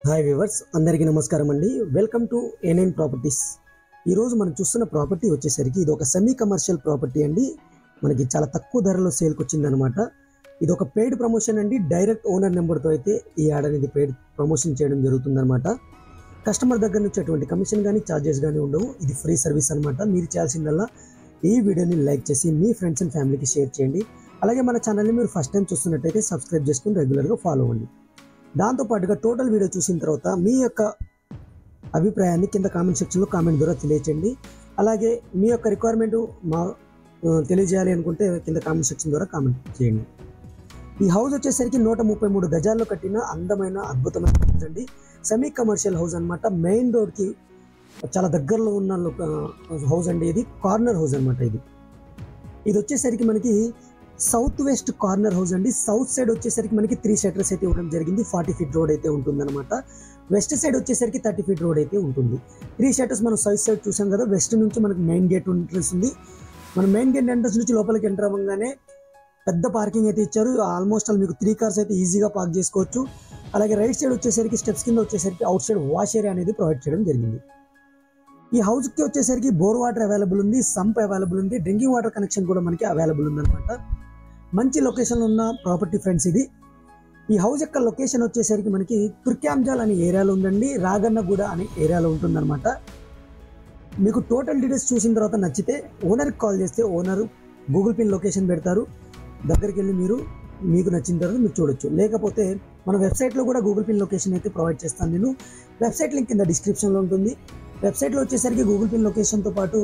hi viewers అందరికీ నమస్కారం అండి వెల్కమ్ టు ఏనైన్ ప్రాపర్టీస్ ఈరోజు మనం చూస్తున్న ప్రాపర్టీ వచ్చేసరికి ఇది ఒక సెమీ కమర్షియల్ ప్రాపర్టీ అండి మనకి చాలా తక్కువ ధరలో సేల్కి వచ్చిందనమాట ఇది ఒక పెయిడ్ ప్రమోషన్ అండి డైరెక్ట్ ఓనర్ నెంబర్తో అయితే ఈ యాడ్ అనేది పెయిడ్ ప్రమోషన్ చేయడం జరుగుతుందన్నమాట కస్టమర్ దగ్గర నుంచి ఎటువంటి కమిషన్ కానీ ఛార్జెస్ కానీ ఉండవు ఇది ఫ్రీ సర్వీస్ అనమాట మీరు చేయాల్సిందల్లా ఈ వీడియోని లైక్ చేసి మీ ఫ్రెండ్స్ అండ్ ఫ్యామిలీకి షేర్ చేయండి అలాగే మన ఛానల్ని మీరు ఫస్ట్ టైం చూస్తున్నట్టయితే సబ్స్క్రైబ్ చేసుకుని రెగ్యులర్గా ఫాలో అవ్వండి దాంతోపాటుగా టోటల్ వీడియో చూసిన తర్వాత మీ యొక్క అభిప్రాయాన్ని కింద కామెంట్ సెక్షన్లో కామెంట్ ద్వారా తెలియచేయండి అలాగే మీ యొక్క రిక్వైర్మెంట్ మా ఆ, తెలియజేయాలి అనుకుంటే కింద కామెంట్ సెక్షన్ ద్వారా కామెంట్ చేయండి ఈ హౌస్ వచ్చేసరికి నూట ముప్పై మూడు గజాల్లో కట్టిన అందమైన అద్భుతమైన హౌస్ అండి సెమీ కమర్షియల్ హౌస్ అనమాట మెయిన్ రోడ్కి చాలా దగ్గరలో ఉన్న లొక- హౌస్ అండి ఇది కార్నర్ హౌస్ అనమాట ఇది ఇది వచ్చేసరికి మనకి సౌత్ వెస్ట్ కార్నర్ హౌస్ అండి సౌత్ సైడ్ వచ్చేసరికి మనకి త్రీ షటర్స్ అయితే ఇవ్వడం జరిగింది ఫార్టీ ఫీట్ రోడ్ అయితే ఉంటుందన్నమాట వెస్ట్ సైడ్ వచ్చేసరికి థర్టీ ఫీట్ రోడ్ అయితే ఉంటుంది త్రీ షటర్స్ మనం సౌత్ సైడ్ చూసాం కదా వెస్ట్ నుంచి మనకి మెయిన్ గేట్ ఎంట్రన్స్ ఉంది మన మెయిన్ గేట్ ఎంట్రన్స్ నుంచి లోపలికి ఎంటర్ అవ్వగానే పెద్ద పార్కింగ్ అయితే ఇచ్చారు ఆల్మోస్ట్ ఆల్ మీకు త్రీ కార్స్ అయితే ఈజీగా పార్క్ చేసుకోవచ్చు అలాగే రైట్ సైడ్ వచ్చేసరికి స్టెప్స్ కింద వచ్చేసరికి అవుట్ సైడ్ వాష్ ఏరియా అనేది ప్రొవైడ్ చేయడం జరిగింది ఈ హౌస్కి వచ్చేసరికి బోర్ వాటర్ అవైలబుల్ ఉంది సంప్ అవైలబుల్ ఉంది డ్రింకింగ్ వాటర్ కనెక్షన్ కూడా మనకి అవైలబుల్ ఉందన్నమాట మంచి లొకేషన్లో ఉన్న ప్రాపర్టీ ఫ్రెండ్స్ ఇది ఈ హౌస్ యొక్క లొకేషన్ వచ్చేసరికి మనకి తుర్క్యాంజాల్ అనే ఏరియాలో ఉందండి రాగన్నగూడ అనే ఏరియాలో ఉంటుందన్నమాట మీకు టోటల్ డీటెయిల్స్ చూసిన తర్వాత నచ్చితే ఓనర్కి కాల్ చేస్తే ఓనర్ గూగుల్ పిన్ లొకేషన్ పెడతారు దగ్గరికి వెళ్ళి మీరు మీకు నచ్చిన తర్వాత మీరు చూడొచ్చు లేకపోతే మన వెబ్సైట్లో కూడా గూగుల్ పిన్ లొకేషన్ అయితే ప్రొవైడ్ చేస్తాను నేను వెబ్సైట్ లింక్ కింద డిస్క్రిప్షన్లో ఉంటుంది వెబ్సైట్లో వచ్చేసరికి గూగుల్ పిన్ లొకేషన్తో పాటు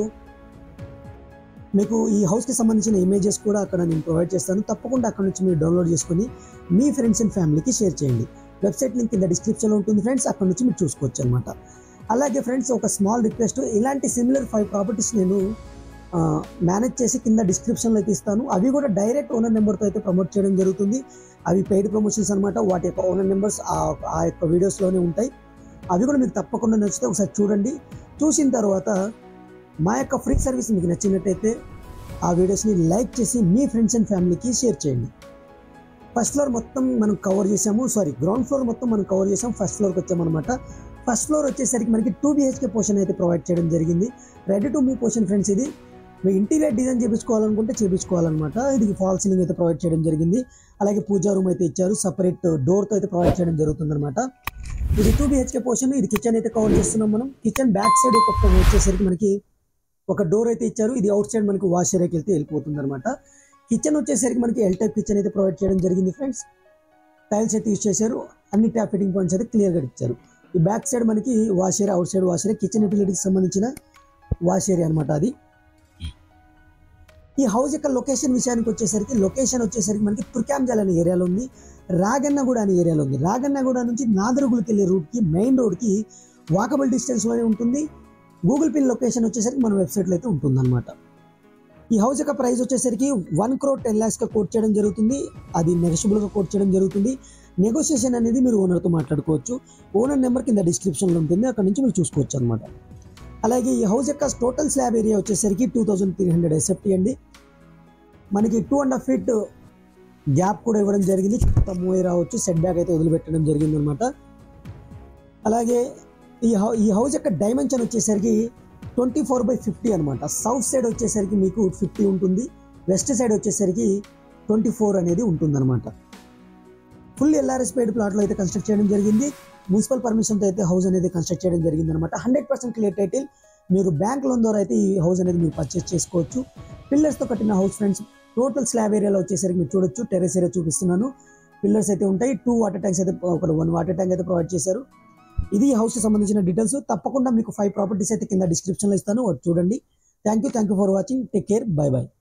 మీకు ఈ హౌస్కి సంబంధించిన ఇమేజెస్ కూడా అక్కడ నేను ప్రొవైడ్ చేస్తాను తప్పకుండా అక్కడ నుంచి మీరు డౌన్లోడ్ చేసుకొని మీ ఫ్రెండ్స్ అండ్ ఫ్యామిలీకి షేర్ చేయండి వెబ్సైట్ లింక్ కింద డిస్క్రిప్షన్లో ఉంటుంది ఫ్రెండ్స్ అక్కడ నుంచి మీరు చూసుకోవచ్చు అనమాట అలాగే ఫ్రెండ్స్ ఒక స్మాల్ రిక్వెస్ట్ ఇలాంటి సిమిలర్ ఫైవ్ ప్రాపర్టీస్ నేను మేనేజ్ చేసి కింద డిస్క్రిప్షన్లో అయితే ఇస్తాను అవి కూడా డైరెక్ట్ ఓనర్ నెంబర్తో అయితే ప్రమోట్ చేయడం జరుగుతుంది అవి పెయిడ్ ప్రమోషన్స్ అనమాట వాటి యొక్క ఓనర్ నెంబర్స్ ఆ యొక్క వీడియోస్లోనే ఉంటాయి అవి కూడా మీకు తప్పకుండా నచ్చితే ఒకసారి చూడండి చూసిన తర్వాత మా యొక్క ఫ్రీ సర్వీస్ మీకు నచ్చినట్టయితే ఆ వీడియోస్ని లైక్ చేసి మీ ఫ్రెండ్స్ అండ్ ఫ్యామిలీకి షేర్ చేయండి ఫస్ట్ ఫ్లోర్ మొత్తం మనం కవర్ చేసాము సారీ గ్రౌండ్ ఫ్లోర్ మొత్తం మనం కవర్ చేసాం ఫస్ట్ ఫ్లోర్కి వచ్చామన్నమాట ఫస్ట్ ఫ్లోర్ వచ్చేసరికి మనకి టూ బిహెచ్కే పోర్షన్ అయితే ప్రొవైడ్ చేయడం జరిగింది ready to move portion friends ఇది మీ ఇంటీరియర్ డిజైన్ చేయించుకోవాలనుకుంటే చేయించుకోవాలన్నమాట ఇది ఫాల్ సీలింగ్ అయితే ప్రొవైడ్ చేయడం జరిగింది అలాగే పూజా రూమ్ అయితే ఇచ్చారు సపరేట్ డోర్తో అయితే ప్రొవైడ్ చేయడం జరుగుతుందన్నమాట ఇది టూ బిహెచ్కే పోర్షన్ ఇది కిచెన్ అయితే కవర్ చేస్తున్నాం మనం కిచెన్ బ్యాక్ సైడ్ ఒక వచ్చేసరికి మనకి ఒక డోర్ అయితే ఇచ్చారు ఇది అవుట్ సైడ్ మనకి వాష్ ఏరియాకి వెళ్తే వెళ్ళిపోతుంది అనమాట కిచెన్ వచ్చేసరికి మనకి ఎల్ టైప్ కిచెన్ అయితే ప్రొవైడ్ చేయడం జరిగింది ఫ్రెండ్స్ టైల్స్ అయితే యూజ్ చేశారు అన్ని ట్యాప్ ఫిట్టింగ్ పాయింట్స్ అయితే క్లియర్గా ఇచ్చారు ఈ బ్యాక్ సైడ్ మనకి wash area outside wash area kitchen యూటిలిటీకి సంబంధించిన వాష్ ఏరియా అనమాట అది ఈ హౌస్ యొక్క లొకేషన్ విషయానికి వచ్చేసరికి లొకేషన్ వచ్చేసరికి మనకి తుర్కాంజల్ అనే ఏరియాలో ఉంది రాగన్నగూడ అనే ఏరియాలో ఉంది రాగన్నగూడ నుంచి నాదరుగులకి వెళ్ళే రూట్కి మెయిన్ రోడ్కి వాకబుల్ డిస్టెన్స్లోనే ఉంటుంది గూగుల్ పిన్ లొకేషన్ వచ్చేసరికి మన వెబ్సైట్లో అయితే ఉంటుందన్నమాట ఈ హౌస్ యొక్క ప్రైస్ వచ్చేసరికి వన్ క్రోర్ టెన్ ల్యాక్స్గా కోట్ చేయడం జరుగుతుంది అది నెగోషియబుల్గా కోట్ చేయడం జరుగుతుంది నెగోషియేషన్ అనేది మీరు ఓనర్తో మాట్లాడుకోవచ్చు ఓనర్ నెంబర్ కింద డిస్క్రిప్షన్లో ఉంటుంది అక్కడ నుంచి మీరు చూసుకోవచ్చు అనమాట అలాగే ఈ హౌస్ యొక్క టోటల్ స్లాబ్ ఏరియా వచ్చేసరికి two thousand three hundred SFT అండి మనకి two and half feet gap కూడా ఇవ్వడం జరిగింది చుట్టూ మూవ్ రావచ్చు సెట్ బ్యాక్ అయితే వదిలిపెట్టడం జరిగింది అనమాట అలాగే ఈ హౌ ఈ హౌస్ యొక్క డైమెన్షన్ వచ్చేసరికి ట్వంటీ ఫోర్ బై ఫిఫ్టీ అనమాట సౌత్ సైడ్ వచ్చేసరికి మీకు ఫిఫ్టీ ఉంటుంది వెస్ట్ సైడ్ వచ్చేసరికి ట్వంటీ ఫోర్ అనేది ఉంటుందన్నమాట ఫుల్ ఎల్ఆర్ఎస్ పేడ్ ప్లాట్లో అయితే కన్స్ట్రక్ట్ చేయడం జరిగింది మున్సిపల్ పర్మిషన్తో అయితే హౌస్ అనేది కన్స్ట్రక్ట్ చేయడం జరిగింది అనమాట హండ్రెడ్ పర్సెంట్ క్లియర్ టైటిల్ మీరు బ్యాంక్ లోన్ ద్వారా అయితే ఈ హౌస్ అనేది మీరు పర్చేస్ చేసుకోవచ్చు పిల్లర్స్తో కట్టిన హౌస్ ఫ్రెండ్స్ టోటల్ స్లాబ్ ఏరియాలో వచ్చేసరికి మీరు చూడొచ్చు టెరెస్ ఏరియా చూపిస్తున్నాను పిల్లర్స్ అయితే ఉంటాయి టూ వాటర్ ట్యాంక్స్ అయితే ఒక వన్ వాటర్ ట్యాంక్ అయితే ప్రొవైడ్ చేశారు ఇది హౌస్కి సంబంధించిన డీటెయిల్స్ తప్పకుండా మీకు ఫైవ్ ప్రాపర్టీస్ అయితే కింద డిస్క్రిప్షన్లో ఇస్తాను వాటి చూడండి thank you thank you for watching take care bye by